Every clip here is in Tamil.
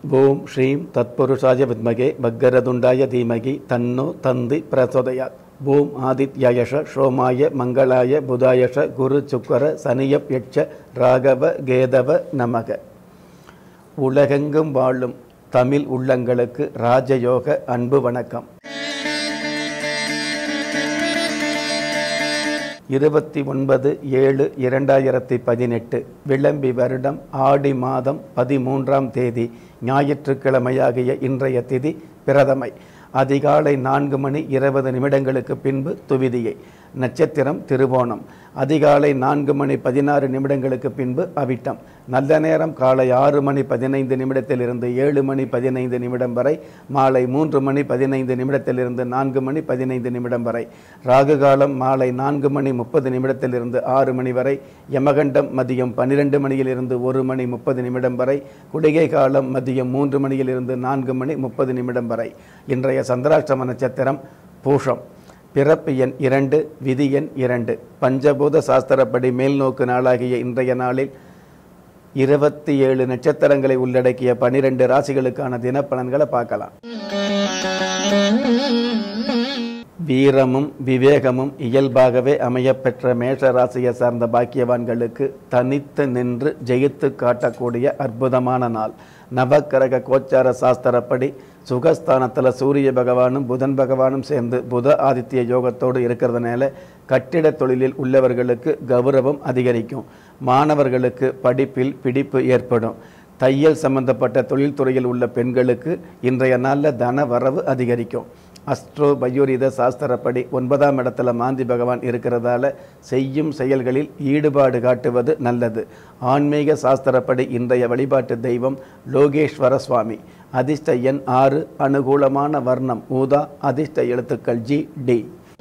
ஓம் ஸ்ரீம் தத்புருஷாய வித்மகே பக்கரதுண்டாய தீமகி தன்னோ தந்தி பிரசோதயாத் ஓம் ஆதித்யாயஷ சோமாய மங்களாய புதாயஷ குரு சுக்கர சனியப் யட்ச ராகவ கேதவ நமக உலகெங்கும் வாழும் தமிழ் உள்ளங்களுக்கு ராஜயோக அன்பு வணக்கம் இருபத்தி ஒன்பது ஏழு இரண்டாயிரத்தி பதினெட்டு விளம்பி வருடம் ஆடி மாதம் பதிமூன்றாம் தேதி ஞாயிற்றுக்கிழமையாகிய இன்றைய திதி பிரதமை அதிகாலை நான்கு மணி இருபது நிமிடங்களுக்கு பின்பு துவிதியை நட்சத்திரம் திருவோணம் அதிகாலை நான்கு மணி பதினாறு நிமிடங்களுக்கு பின்பு அவிட்டம் நல்ல நேரம் காலை ஆறு மணி பதினைந்து நிமிடத்திலிருந்து ஏழு மணி பதினைந்து நிமிடம் வரை மாலை மூன்று மணி பதினைந்து நிமிடத்திலிருந்து நான்கு மணி பதினைந்து நிமிடம் வரை ராகு காலம் மாலை நான்கு மணி முப்பது நிமிடத்திலிருந்து ஆறு மணி வரை யமகண்டம் மதியம் பன்னிரெண்டு மணியிலிருந்து ஒரு மணி முப்பது நிமிடம் வரை குடிகை காலம் மதியம் மூன்று மணியிலிருந்து நான்கு மணி முப்பது நிமிடம் வரை இன்றைய சந்திராஷ்டம நட்சத்திரம் பூஷம் பிறப்பு எண் இரண்டு விதி எண் இரண்டு பஞ்சபூத சாஸ்திரப்படி மேல்நோக்கு நாளாகிய இன்றைய நாளில் இருபத்தி ஏழு நட்சத்திரங்களை உள்ளடக்கிய பனிரெண்டு ராசிகளுக்கான தினப்பலன்களை பார்க்கலாம் வீரமும் விவேகமும் இயல்பாகவே அமையப்பெற்ற மேஷ ராசியை சார்ந்த பாக்கியவான்களுக்கு தனித்து நின்று ஜெயித்து காட்டக்கூடிய அற்புதமான நாள் நவக்கிரக கோச்சார சாஸ்திரப்படி சுகஸ்தானத்தில் சூரிய பகவானும் புதன் பகவானும் சேர்ந்து புத ஆதித்ய யோகத்தோடு இருக்கிறதுனால கட்டிட தொழிலில் உள்ளவர்களுக்கு கௌரவம் அதிகரிக்கும் மாணவர்களுக்கு படிப்பில் பிடிப்பு ஏற்படும் தையல் சம்பந்தப்பட்ட தொழில்துறையில் உள்ள பெண்களுக்கு இன்றைய நாளில் தன வரவு அதிகரிக்கும் அஸ்ட்ரோ பயோரித சாஸ்திரப்படி ஒன்பதாம் இடத்துல மாந்தி பகவான் இருக்கிறதால செய்யும் செயல்களில் ஈடுபாடு காட்டுவது நல்லது ஆன்மீக சாஸ்திரப்படி இன்றைய வழிபாட்டு தெய்வம் லோகேஸ்வர சுவாமி அதிர்ஷ்ட எண் ஆறு அனுகூலமான வர்ணம் ஊதா அதிர்ஷ்ட எழுத்துக்கள் ஜி டி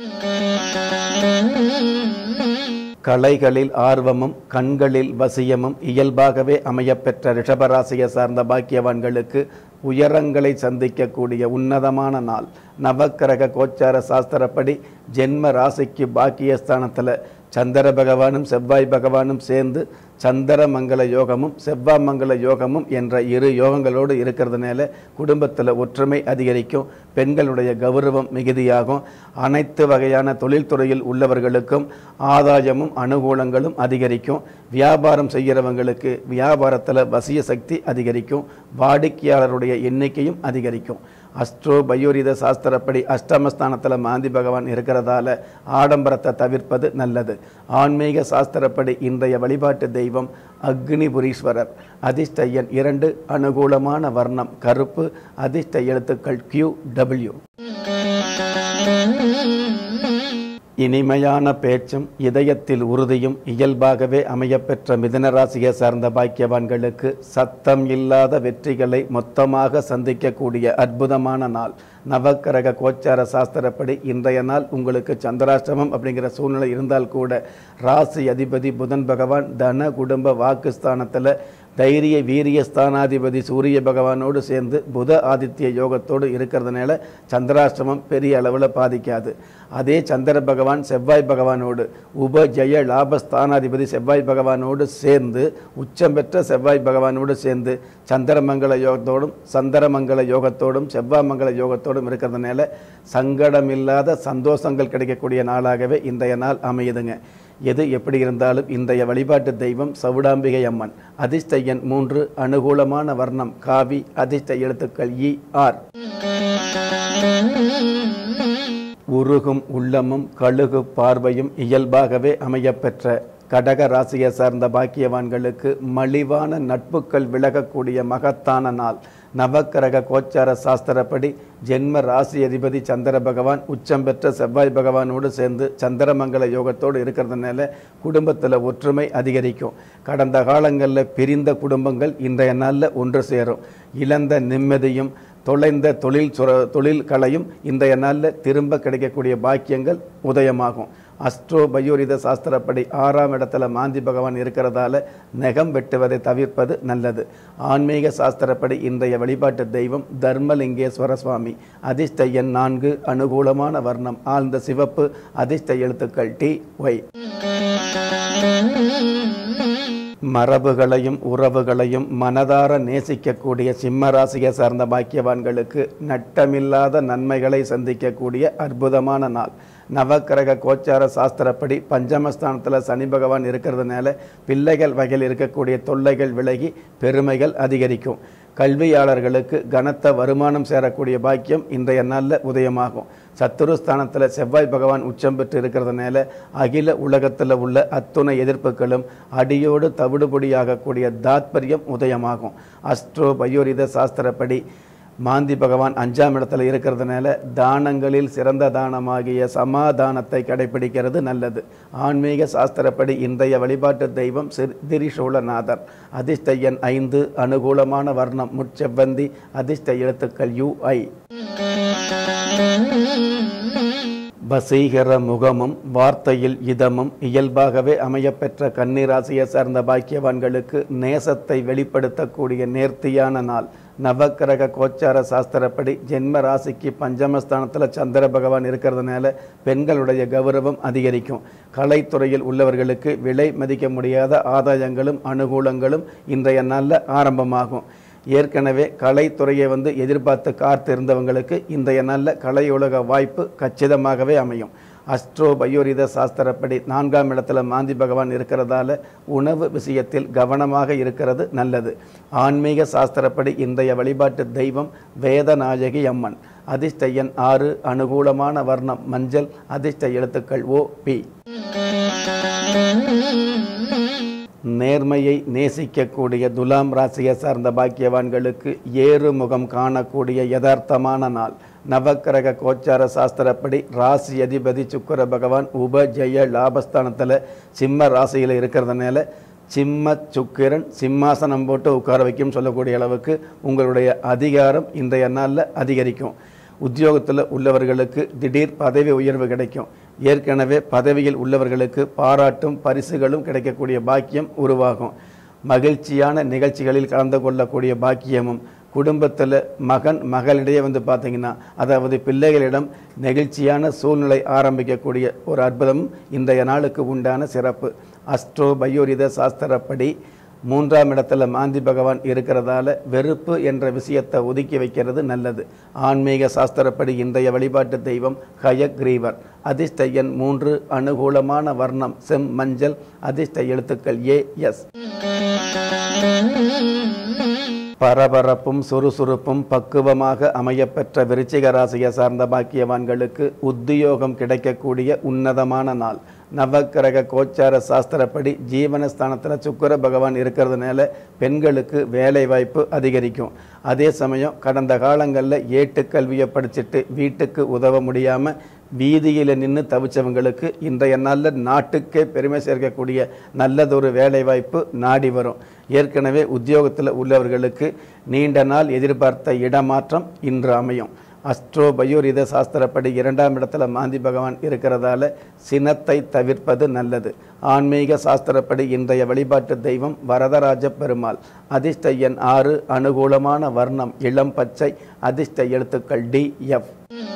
கலைகளில் ஆர்வமும் கண்களில் வசியமும் இயல்பாகவே அமையப்பெற்ற ரிஷபராசியை சார்ந்த பாக்கியவான்களுக்கு உயரங்களை சந்திக்கக்கூடிய உன்னதமான நாள் நவக்கிரக கோச்சார சாஸ்திரப்படி ஜென்ம ராசிக்கு பாக்கியஸ்தானத்தில் சந்திர பகவானும் செவ்வாய் பகவானும் சேர்ந்து சந்திர மங்கள யோகமும் செவ்வாய் மங்கள யோகமும் என்ற இரு யோகங்களோடு இருக்கிறதுனால குடும்பத்தில் ஒற்றுமை அதிகரிக்கும் பெண்களுடைய கௌரவம் மிகுதியாகும் அனைத்து வகையான தொழில்துறையில் உள்ளவர்களுக்கும் ஆதாயமும் அனுகூலங்களும் அதிகரிக்கும் வியாபாரம் செய்கிறவங்களுக்கு வியாபாரத்தில் வசிய சக்தி அதிகரிக்கும் வாடிக்கையாளருடைய எண்ணிக்கையும் அதிகரிக்கும் அஸ்ட்ரோ பயோரித சாஸ்திரப்படி அஷ்டமஸ்தானத்தில் மாந்தி பகவான் இருக்கிறதால ஆடம்பரத்தை தவிர்ப்பது நல்லது ஆன்மீக சாஸ்திரப்படி இன்றைய வழிபாட்டு தெய்வம் அக்னிபுரீஸ்வரர் அதிர்ஷ்ட எண் இரண்டு அனுகூலமான வர்ணம் கருப்பு அதிர்ஷ்ட எழுத்துக்கள் கியூ டபிள்யூ இனிமையான பேச்சும் இதயத்தில் உறுதியும் இயல்பாகவே அமையப்பெற்ற மிதனராசியை சார்ந்த பாக்கியவான்களுக்கு சத்தம் இல்லாத வெற்றிகளை மொத்தமாக சந்திக்கக்கூடிய அற்புதமான நாள் நவக்கிரக கோச்சார சாஸ்திரப்படி இன்றைய நாள் உங்களுக்கு சந்திராஷ்டமம் அப்படிங்கிற சூழ்நிலை இருந்தால் கூட ராசி அதிபதி புதன் பகவான் தன குடும்ப வாக்குஸ்தானத்தில் தைரிய வீரிய ஸ்தானாதிபதி சூரிய பகவானோடு சேர்ந்து புத ஆதித்ய யோகத்தோடு இருக்கிறதுனால சந்திராஷ்டமம் பெரிய அளவில் பாதிக்காது அதே சந்திர பகவான் செவ்வாய் பகவானோடு உப ஜெய லாபஸ்தானாதிபதி செவ்வாய் பகவானோடு சேர்ந்து உச்சம் பெற்ற செவ்வாய் பகவானோடு சேர்ந்து சந்திரமங்கல யோகத்தோடும் சந்திரமங்கல யோகத்தோடும் செவ்வாய் மங்கல யோகத்தோடும் இருக்கிறதுனால சங்கடம் இல்லாத சந்தோஷங்கள் கிடைக்கக்கூடிய நாளாகவே இன்றைய நாள் அமையுதுங்க எது எப்படி இருந்தாலும் இன்றைய வழிபாட்டு தெய்வம் சவுடாம்பிகை அம்மன் அதிர்ஷ்ட எண் மூன்று அனுகூலமான வர்ணம் காவி அதிர்ஷ்ட எழுத்துக்கள் இ ஆர் உருகும் உள்ளமும் கழுகு பார்வையும் இயல்பாகவே அமையப்பெற்ற கடக ராசியை சார்ந்த பாக்கியவான்களுக்கு மலிவான நட்புகள் விலகக்கூடிய மகத்தான நாள் நவக்கிரக கோச்சார சாஸ்திரப்படி ஜென்ம ராசி அதிபதி சந்திர பகவான் உச்சம் பெற்ற செவ்வாய் பகவானோடு சேர்ந்து சந்திரமங்கல யோகத்தோடு இருக்கிறதுனால குடும்பத்தில் ஒற்றுமை அதிகரிக்கும் கடந்த காலங்களில் பிரிந்த குடும்பங்கள் இன்றைய நாளில் ஒன்று சேரும் இழந்த நிம்மதியும் தொலைந்த தொழில் சுர தொழில் கலையும் இன்றைய நாளில் திரும்ப கிடைக்கக்கூடிய பாக்கியங்கள் உதயமாகும் அஸ்ட்ரோ பயோரித சாஸ்திரப்படி ஆறாம் இடத்துல மாந்தி பகவான் இருக்கிறதால நெகம் வெட்டுவதை தவிர்ப்பது நல்லது ஆன்மீக சாஸ்திரப்படி இன்றைய வழிபாட்டு தெய்வம் தர்மலிங்கேஸ்வர சுவாமி அதிர்ஷ்ட எண் நான்கு அனுகூலமான வர்ணம் ஆழ்ந்த சிவப்பு அதிர்ஷ்ட எழுத்துக்கள் டி ஒய் மரபுகளையும் உறவுகளையும் மனதார நேசிக்கக்கூடிய சிம்ம ராசியை சார்ந்த பாக்கியவான்களுக்கு நட்டமில்லாத நன்மைகளை சந்திக்கக்கூடிய அற்புதமான நாள் நவக்கிரக கோச்சார சாஸ்திரப்படி பஞ்சமஸ்தானத்தில் சனி பகவான் இருக்கிறதுனால பிள்ளைகள் வகையில் இருக்கக்கூடிய தொல்லைகள் விலகி பெருமைகள் அதிகரிக்கும் கல்வியாளர்களுக்கு கனத்த வருமானம் சேரக்கூடிய பாக்கியம் இன்றைய நாளில் உதயமாகும் சத்துருஸ்தானத்தில் செவ்வாய் பகவான் உச்சம் பெற்று இருக்கிறதுனால அகில உலகத்தில் உள்ள அத்துணை எதிர்ப்புகளும் அடியோடு தவிடுபொடியாகக்கூடிய தாத்பரியம் உதயமாகும் அஸ்ட்ரோ பயோரித சாஸ்திரப்படி மாந்தி பகவான் அஞ்சாம் இடத்துல இருக்கிறதுனால தானங்களில் சிறந்த தானமாகிய சமாதானத்தை கடைபிடிக்கிறது நல்லது ஆன்மீக சாஸ்திரப்படி இன்றைய வழிபாட்டு தெய்வம் சிறு திரிசூலநாதர் அதிர்ஷ்ட எண் ஐந்து அனுகூலமான வர்ணம் முட்செவ்வந்தி அதிர்ஷ்ட எழுத்துக்கள் யு ஐ வசீகர முகமும் வார்த்தையில் இதமும் இயல்பாகவே அமையப்பெற்ற கன்னிராசியை சார்ந்த பாக்கியவான்களுக்கு நேசத்தை வெளிப்படுத்தக்கூடிய நேர்த்தியான நாள் நவக்கிரக கோச்சார சாஸ்திரப்படி ஜென்ம ராசிக்கு பஞ்சமஸ்தானத்தில் சந்திர பகவான் இருக்கிறதுனால பெண்களுடைய கௌரவம் அதிகரிக்கும் கலைத்துறையில் உள்ளவர்களுக்கு விலை மதிக்க முடியாத ஆதாயங்களும் அனுகூலங்களும் இன்றைய நாளில் ஆரம்பமாகும் ஏற்கனவே கலைத்துறையை வந்து எதிர்பார்த்து காத்திருந்தவங்களுக்கு இன்றைய நல்ல கலையுலக வாய்ப்பு கச்சிதமாகவே அமையும் அஸ்ட்ரோ பயோரித சாஸ்திரப்படி நான்காம் இடத்துல மாந்தி பகவான் இருக்கிறதால உணவு விஷயத்தில் கவனமாக இருக்கிறது நல்லது ஆன்மீக சாஸ்திரப்படி இன்றைய வழிபாட்டு தெய்வம் வேதநாயகி அம்மன் அதிர்ஷ்ட எண் ஆறு அனுகூலமான வர்ணம் மஞ்சள் அதிர்ஷ்ட எழுத்துக்கள் ஓ பி நேர்மையை நேசிக்கக்கூடிய துலாம் ராசியை சார்ந்த பாக்கியவான்களுக்கு ஏறு முகம் காணக்கூடிய யதார்த்தமான நாள் நவக்கிரக கோச்சார சாஸ்திரப்படி ராசி அதிபதி சுக்கர பகவான் உப ஜெய லாபஸ்தானத்தில் சிம்ம ராசியில் இருக்கிறதுனால சிம்ம சுக்கிரன் சிம்மாசனம் போட்டு உட்கார வைக்கும் சொல்லக்கூடிய அளவுக்கு உங்களுடைய அதிகாரம் இன்றைய நாளில் அதிகரிக்கும் உத்தியோகத்தில் உள்ளவர்களுக்கு திடீர் பதவி உயர்வு கிடைக்கும் ஏற்கனவே பதவியில் உள்ளவர்களுக்கு பாராட்டும் பரிசுகளும் கிடைக்கக்கூடிய பாக்கியம் உருவாகும் மகிழ்ச்சியான நிகழ்ச்சிகளில் கலந்து கொள்ளக்கூடிய பாக்கியமும் குடும்பத்தில் மகன் மகளிடையே வந்து பார்த்தீங்கன்னா அதாவது பிள்ளைகளிடம் நெகிழ்ச்சியான சூழ்நிலை ஆரம்பிக்கக்கூடிய ஒரு அற்புதமும் இன்றைய நாளுக்கு உண்டான சிறப்பு அஸ்ட்ரோ பயோரித சாஸ்திரப்படி மூன்றாம் இடத்துல மாந்தி பகவான் இருக்கிறதால வெறுப்பு என்ற விஷயத்தை ஒதுக்கி வைக்கிறது நல்லது ஆன்மீக சாஸ்திரப்படி இன்றைய வழிபாட்டு தெய்வம் ஹயக்ரீவர் அதிர்ஷ்ட எண் மூன்று அனுகூலமான வர்ணம் செம் மஞ்சள் அதிர்ஷ்ட எழுத்துக்கள் ஏ எஸ் பரபரப்பும் சுறுசுறுப்பும் பக்குவமாக அமையப்பெற்ற விருச்சிக ராசியை சார்ந்த பாக்கியவான்களுக்கு உத்தியோகம் கிடைக்கக்கூடிய உன்னதமான நாள் நவக்கிரக கோச்சார சாஸ்திரப்படி ஜீவனஸ்தானத்தில் சுக்கர பகவான் இருக்கிறதுனால பெண்களுக்கு வேலை வாய்ப்பு அதிகரிக்கும் அதே சமயம் கடந்த காலங்களில் ஏட்டுக்கல்வியை படிச்சுட்டு வீட்டுக்கு உதவ முடியாமல் வீதியில் நின்று தவிச்சவங்களுக்கு இன்றைய நாளில் நாட்டுக்கே பெருமை சேர்க்கக்கூடிய நல்லதொரு வேலைவாய்ப்பு நாடி வரும் ஏற்கனவே உத்தியோகத்தில் உள்ளவர்களுக்கு நீண்ட நாள் எதிர்பார்த்த இடமாற்றம் இன்று அமையும் அஸ்ட்ரோ பயோரித சாஸ்திரப்படி இரண்டாம் இடத்துல மாந்தி பகவான் இருக்கிறதால சினத்தை தவிர்ப்பது நல்லது ஆன்மீக சாஸ்திரப்படி இன்றைய வழிபாட்டு தெய்வம் வரதராஜ பெருமாள் அதிர்ஷ்ட எண் ஆறு அனுகூலமான வர்ணம் இளம் பச்சை அதிர்ஷ்ட எழுத்துக்கள் டி எஃப்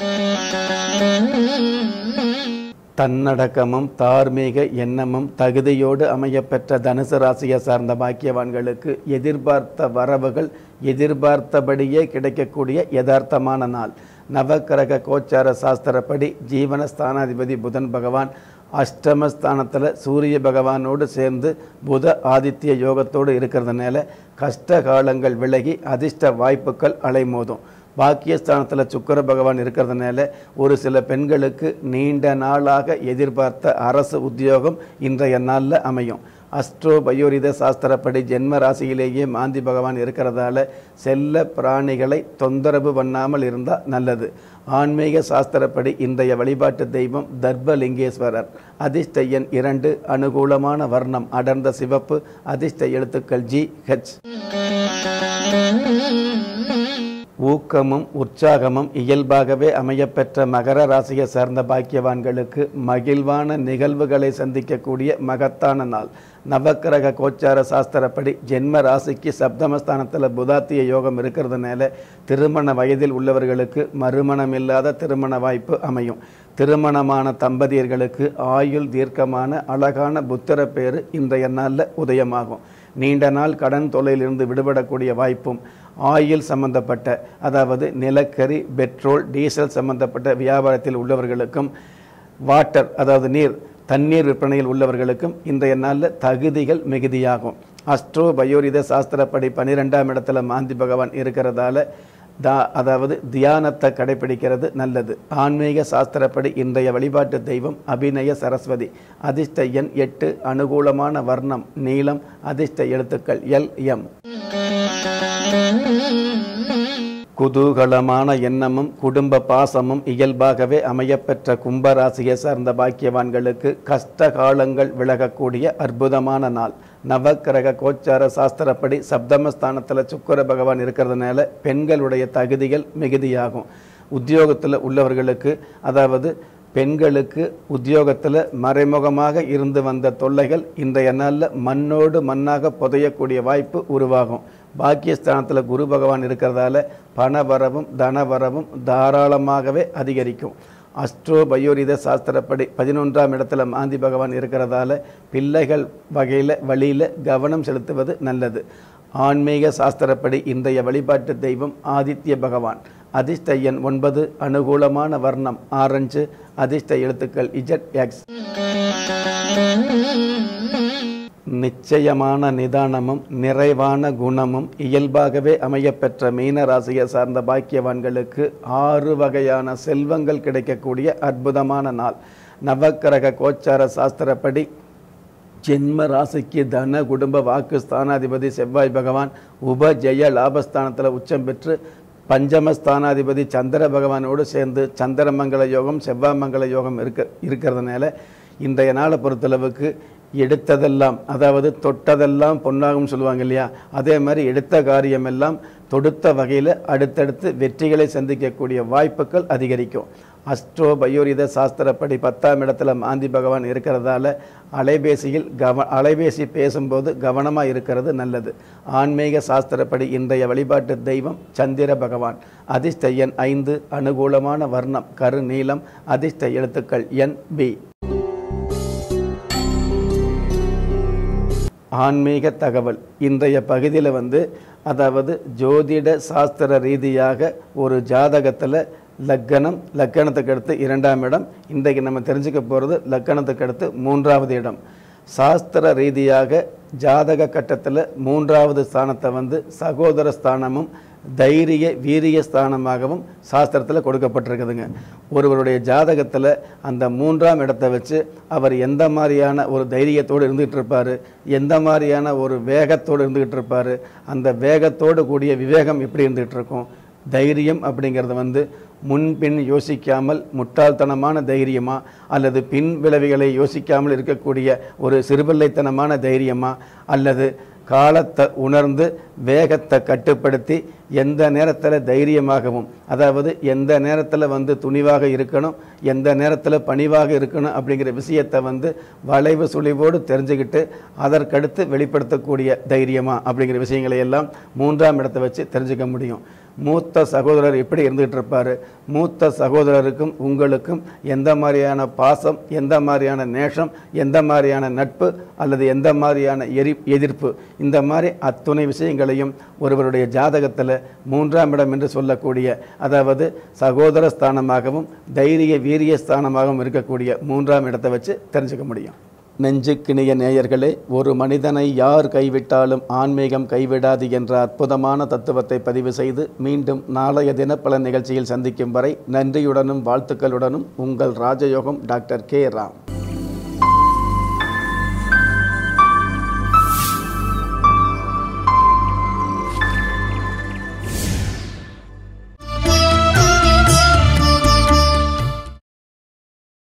தன்னடக்கமும் தார்மீக எண்ணமும் தகுதியோடு அமையப்பெற்ற தனுசு ராசியை சார்ந்த பாக்கியவான்களுக்கு எதிர்பார்த்த வரவுகள் எதிர்பார்த்தபடியே கிடைக்கக்கூடிய யதார்த்தமான நாள் நவக்கிரக கோச்சார சாஸ்திரப்படி ஜீவனஸ்தானாதிபதி புதன் பகவான் அஷ்டமஸ்தானத்தில் சூரிய பகவானோடு சேர்ந்து புத ஆதித்ய யோகத்தோடு இருக்கிறதுனால கஷ்ட காலங்கள் விலகி அதிர்ஷ்ட வாய்ப்புகள் அலைமோதும் பாக்கியஸ்தானத்தில் சுக்கர பகவான் இருக்கிறதுனால ஒரு சில பெண்களுக்கு நீண்ட நாளாக எதிர்பார்த்த அரசு உத்தியோகம் இன்றைய நாளில் அமையும் அஸ்ட்ரோ பயோரித சாஸ்திரப்படி ஜென்ம ராசியிலேயே மாந்தி பகவான் இருக்கிறதால செல்ல பிராணிகளை தொந்தரவு பண்ணாமல் இருந்தால் நல்லது ஆன்மீக சாஸ்திரப்படி இன்றைய வழிபாட்டு தெய்வம் தர்பலிங்கேஸ்வரர் அதிர்ஷ்ட எண் இரண்டு அனுகூலமான வர்ணம் அடர்ந்த சிவப்பு அதிர்ஷ்ட எழுத்துக்கள் ஜி ஹெச் ஊக்கமும் உற்சாகமும் இயல்பாகவே அமையப்பெற்ற மகர ராசியை சார்ந்த பாக்கியவான்களுக்கு மகிழ்வான நிகழ்வுகளை சந்திக்கக்கூடிய மகத்தான நாள் நவக்கிரக கோச்சார சாஸ்திரப்படி ஜென்ம ராசிக்கு சப்தமஸ்தானத்தில் புதாத்திய யோகம் இருக்கிறதுனால திருமண வயதில் உள்ளவர்களுக்கு மறுமணம் இல்லாத திருமண வாய்ப்பு அமையும் திருமணமான தம்பதியர்களுக்கு ஆயுள் தீர்க்கமான அழகான புத்திர பேரு இன்றைய நாளில் உதயமாகும் நீண்ட நாள் கடன் தொல்லையிலிருந்து விடுபடக்கூடிய வாய்ப்பும் ஆயில் சம்பந்தப்பட்ட அதாவது நிலக்கரி பெட்ரோல் டீசல் சம்பந்தப்பட்ட வியாபாரத்தில் உள்ளவர்களுக்கும் வாட்டர் அதாவது நீர் தண்ணீர் விற்பனையில் உள்ளவர்களுக்கும் இன்றைய நாளில் தகுதிகள் மிகுதியாகும் அஸ்ட்ரோ பயோரித சாஸ்திரப்படி பன்னிரெண்டாம் இடத்துல மாந்தி பகவான் இருக்கிறதால தா அதாவது தியானத்தை கடைபிடிக்கிறது நல்லது ஆன்மீக சாஸ்திரப்படி இன்றைய வழிபாட்டு தெய்வம் அபிநய சரஸ்வதி அதிர்ஷ்ட எண் எட்டு அனுகூலமான வர்ணம் நீளம் அதிர்ஷ்ட எழுத்துக்கள் எல் எம் குதூகலமான எண்ணமும் குடும்ப பாசமும் இயல்பாகவே அமையப்பெற்ற கும்பராசியை சார்ந்த பாக்கியவான்களுக்கு கஷ்ட காலங்கள் விலகக்கூடிய அற்புதமான நாள் நவக்கிரக கோச்சார சாஸ்திரப்படி சப்தமஸ்தானத்தில் சுக்கர பகவான் இருக்கிறதுனால பெண்களுடைய தகுதிகள் மிகுதியாகும் உத்தியோகத்தில் உள்ளவர்களுக்கு அதாவது பெண்களுக்கு உத்தியோகத்தில் மறைமுகமாக இருந்து வந்த தொல்லைகள் இன்றைய நாளில் மண்ணோடு மண்ணாக புதையக்கூடிய வாய்ப்பு உருவாகும் பாக்கியஸ்தானத்தில் குரு பகவான் இருக்கிறதால பணவரவும் தனவரவும் தாராளமாகவே அதிகரிக்கும் அஸ்ட்ரோ பயோரித சாஸ்திரப்படி பதினொன்றாம் இடத்துல மாந்தி பகவான் இருக்கிறதால பிள்ளைகள் வகையில் வழியில் கவனம் செலுத்துவது நல்லது ஆன்மீக சாஸ்திரப்படி இன்றைய வழிபாட்டு தெய்வம் ஆதித்ய பகவான் அதிர்ஷ்ட எண் ஒன்பது அனுகூலமான வர்ணம் ஆரஞ்சு அதிர்ஷ்ட எழுத்துக்கள் இஜட் எக்ஸ் நிச்சயமான நிதானமும் நிறைவான குணமும் இயல்பாகவே அமையப்பெற்ற மீன ராசியை சார்ந்த பாக்கியவான்களுக்கு ஆறு வகையான செல்வங்கள் கிடைக்கக்கூடிய அற்புதமான நாள் நவக்கிரக கோச்சார சாஸ்திரப்படி ஜென்ம ராசிக்கு தன குடும்ப வாக்கு ஸ்தானாதிபதி செவ்வாய் பகவான் உப ஜெய லாபஸ்தானத்தில் உச்சம் பெற்று பஞ்சமஸ்தானாதிபதி சந்திர பகவானோடு சேர்ந்து சந்திரமங்கல யோகம் செவ்வாய் யோகம் இருக்க இருக்கிறதுனால இன்றைய நாளை பொறுத்தளவுக்கு எடுத்ததெல்லாம் அதாவது தொட்டதெல்லாம் பொன்னாகும் சொல்லுவாங்க இல்லையா அதே மாதிரி எடுத்த காரியமெல்லாம் தொடுத்த வகையில் அடுத்தடுத்து வெற்றிகளை சந்திக்கக்கூடிய வாய்ப்புகள் அதிகரிக்கும் அஸ்ட்ரோ பயோரித சாஸ்திரப்படி பத்தாம் இடத்துல மாந்தி பகவான் இருக்கிறதால அலைபேசியில் கவ அலைபேசி பேசும்போது கவனமாக இருக்கிறது நல்லது ஆன்மீக சாஸ்திரப்படி இன்றைய வழிபாட்டு தெய்வம் சந்திர பகவான் அதிர்ஷ்ட எண் ஐந்து அனுகூலமான வர்ணம் கரு நீளம் அதிர்ஷ்ட எழுத்துக்கள் என் பி ஆன்மீக தகவல் இன்றைய பகுதியில் வந்து அதாவது ஜோதிட சாஸ்திர ரீதியாக ஒரு ஜாதகத்தில் லக்கணம் லக்கணத்துக்கு அடுத்து இரண்டாம் இடம் இன்றைக்கு நம்ம தெரிஞ்சுக்க போகிறது லக்கணத்துக்கு அடுத்து மூன்றாவது இடம் சாஸ்திர ரீதியாக ஜாதக கட்டத்தில் மூன்றாவது ஸ்தானத்தை வந்து சகோதர ஸ்தானமும் தைரிய வீரிய ஸ்தானமாகவும் சாஸ்திரத்தில் கொடுக்கப்பட்டிருக்குதுங்க ஒருவருடைய ஜாதகத்தில் அந்த மூன்றாம் இடத்தை வச்சு அவர் எந்த மாதிரியான ஒரு தைரியத்தோடு இருந்துகிட்டு இருப்பார் எந்த மாதிரியான ஒரு வேகத்தோடு இருந்துகிட்டு இருப்பார் அந்த வேகத்தோடு கூடிய விவேகம் எப்படி இருந்துகிட்டு இருக்கும் தைரியம் அப்படிங்கிறது வந்து முன்பின் யோசிக்காமல் முட்டாள்தனமான தைரியமா அல்லது பின் விளைவுகளை யோசிக்காமல் இருக்கக்கூடிய ஒரு சிறுபிள்ளைத்தனமான தைரியமா அல்லது காலத்தை உணர்ந்து வேகத்தை கட்டுப்படுத்தி எந்த நேரத்தில் தைரியமாகவும் அதாவது எந்த நேரத்தில் வந்து துணிவாக இருக்கணும் எந்த நேரத்தில் பணிவாக இருக்கணும் அப்படிங்கிற விஷயத்தை வந்து வளைவு சுழிவோடு தெரிஞ்சுக்கிட்டு அதற்கடுத்து வெளிப்படுத்தக்கூடிய தைரியமா அப்படிங்கிற விஷயங்களை எல்லாம் மூன்றாம் இடத்தை வச்சு தெரிஞ்சுக்க முடியும் மூத்த சகோதரர் எப்படி இருந்துகிட்டு இருப்பார் மூத்த சகோதரருக்கும் உங்களுக்கும் எந்த மாதிரியான பாசம் எந்த மாதிரியான நேசம் எந்த மாதிரியான நட்பு அல்லது எந்த மாதிரியான எரி எதிர்ப்பு இந்த மாதிரி அத்துணை விஷயங்களையும் ஒருவருடைய ஜாதகத்தில் மூன்றாம் இடம் என்று சொல்லக்கூடிய அதாவது சகோதர ஸ்தானமாகவும் தைரிய வீரிய ஸ்தானமாகவும் இருக்கக்கூடிய மூன்றாம் இடத்தை வச்சு தெரிஞ்சுக்க முடியும் நெஞ்சுக்கிணிய நேயர்களே ஒரு மனிதனை யார் கைவிட்டாலும் ஆன்மீகம் கைவிடாது என்ற அற்புதமான தத்துவத்தை பதிவு செய்து மீண்டும் நாளைய தினப்பல நிகழ்ச்சியில் சந்திக்கும் வரை நன்றியுடனும் வாழ்த்துக்களுடனும் உங்கள் ராஜயோகம் டாக்டர் கே ராம்